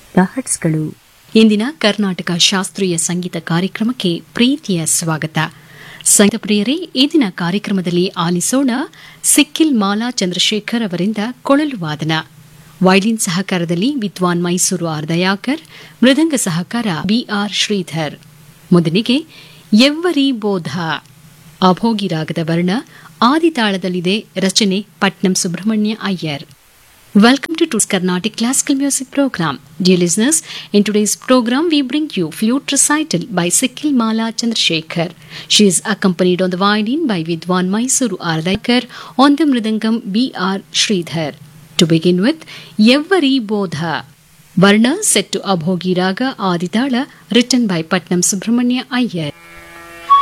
ಹಟ್ಸ್ಗಳು ಇಂದಿನ ಕರ್ನಾಟಕ ಶಾಸ್ತ್ರೀಯ ಸಂಗೀತ ಕಾರ್ಯಕ್ರಮಕ್ಕೆ ಪ್ರೀತಿಯ ಸ್ವಾಗತ ಸಂಗೀತ ಪ್ರಿಯರೇ ಇಂದಿನ ಕಾರ್ಯಕ್ರಮದಲ್ಲಿ ಆಲಿಸೋಣ ಸಿಕ್ಕಿಲ್ ಮಾಲಾ ಚಂದ್ರಶೇಖರ್ ಅವರಿಂದ ಕೊಳಲು ವಾದನ ವೈಲಿನ್ ಸಹಕಾರದಲ್ಲಿ ವಿದ್ವಾನ್ ಮೈಸೂರು ಆರ್ ದಯಾಕರ್ ಮೃದಂಗ ಸಹಕಾರ ಬಿಆರ್ ಶ್ರೀಧರ್ ಮೊದಲಿಗೆ ಎವ್ವರಿ ಬೋಧ ಅಭೋಗಿ ರಾಗದ ವರ್ಣ ಆದಿತಾಳದಲ್ಲಿದೆ ರಚನೆ Patnam Subrahmanya Iyer Welcome to Tools Carnatic Classical Music Program. Dear listeners, in today's program we bring you flute recital by Sikil Mala Chandrasekhar. She is accompanied on the violin by Vidwan Mysuru Ardakar, on the mridangam B.R. Sridhar. To begin with, Yevvari Bodha. Varna set to Abhogi Raga Aditala, written by Patnam Subramanya Iyer.